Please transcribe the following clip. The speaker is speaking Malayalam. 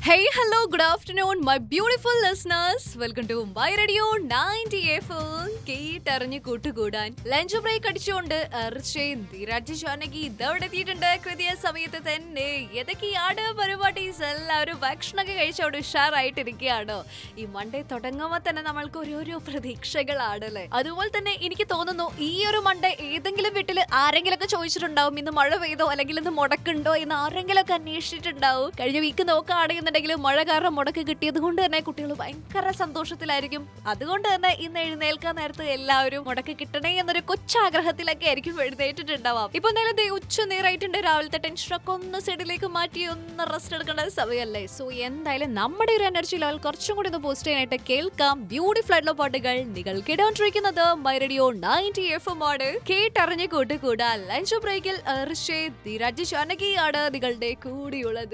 Hey, hello, good afternoon, my beautiful listeners. Welcome to My Radio 90 FM. കേട്ടറിഞ്ഞ് കൂട്ടുകൂടാൻ ലഞ്ച് ബ്രേക്ക് അടിച്ചുകൊണ്ട് അർച്ചയും ധീരാജ് ജാനകി ഇതവിടെ എത്തിയിട്ടുണ്ട് കൃത്യ സമയത്ത് തന്നെ ഏതൊക്കെയാണ് പരിപാടീസ് എല്ലാവരും ഭക്ഷണമൊക്കെ കഴിച്ചവിടെ ഉഷാറായിട്ടിരിക്കുകയാണോ ഈ മൺഡേ തുടങ്ങുമ്പോൾ തന്നെ നമ്മൾക്ക് ഓരോരോ പ്രതീക്ഷകളാണല്ലേ അതുപോലെ തന്നെ എനിക്ക് തോന്നുന്നു ഈ ഒരു മൺഡേ ഏതെങ്കിലും വീട്ടിൽ ആരെങ്കിലും ഒക്കെ ചോദിച്ചിട്ടുണ്ടാവും ഇന്ന് മഴ പെയ്തോ അല്ലെങ്കിൽ ഇന്ന് മുടക്കുണ്ടോ എന്ന് ആരെങ്കിലും ഒക്കെ അന്വേഷിച്ചിട്ടുണ്ടാവും കഴിഞ്ഞ വീക്ക് നോക്കുകയാണെന്നുണ്ടെങ്കിൽ മഴ കാരണം മുടക്ക് കിട്ടിയത് കൊണ്ട് തന്നെ കുട്ടികൾ ഭയങ്കര സന്തോഷത്തിലായിരിക്കും അതുകൊണ്ട് തന്നെ ഇന്ന് എഴുന്നേൽക്കാൻ നേരത്ത് എല്ലാവരും മുടക്ക് കിട്ടണേ എന്നൊരു കൊച്ചാഗ്രഹത്തിലൊക്കെ ആയിരിക്കും എഴുന്നേറ്റിട്ടുണ്ടാവാം ഇപ്പൊ എന്തായാലും ദേ ഉച്ച നേരായിട്ടുണ്ട് രാവിലത്തെ ടെൻഷനൊക്കെ ഒന്ന് സൈഡിലേക്ക് മാറ്റി ഒന്ന് റെസ്റ്റ് എടുക്കേണ്ട സമയമല്ലേ സോ എന്തായാലും നമ്മുടെ ഒരു എനർജി ലെവൽ കുറച്ചും കൂടി ഒന്ന് പോസ്റ്റ് ചെയ്യാനായിട്ട് കേൾക്കാം ബ്യൂട്ടിഫുൾ ആയിട്ടുള്ള പാട്ടുകൾ നിങ്ങൾ കേട്ടോണ്ടിരിക്കുന്നത് my radio ninety F M ആണ് കേട്ടറിഞ്ഞ് കൂട്ടുകൂടാ ലഞ്ച് ബ്രേക്കിൽ ഋഷേ ധീരാജ് ജാനകിയാണ് നിങ്ങളുടെ കൂടിയുള്ളത്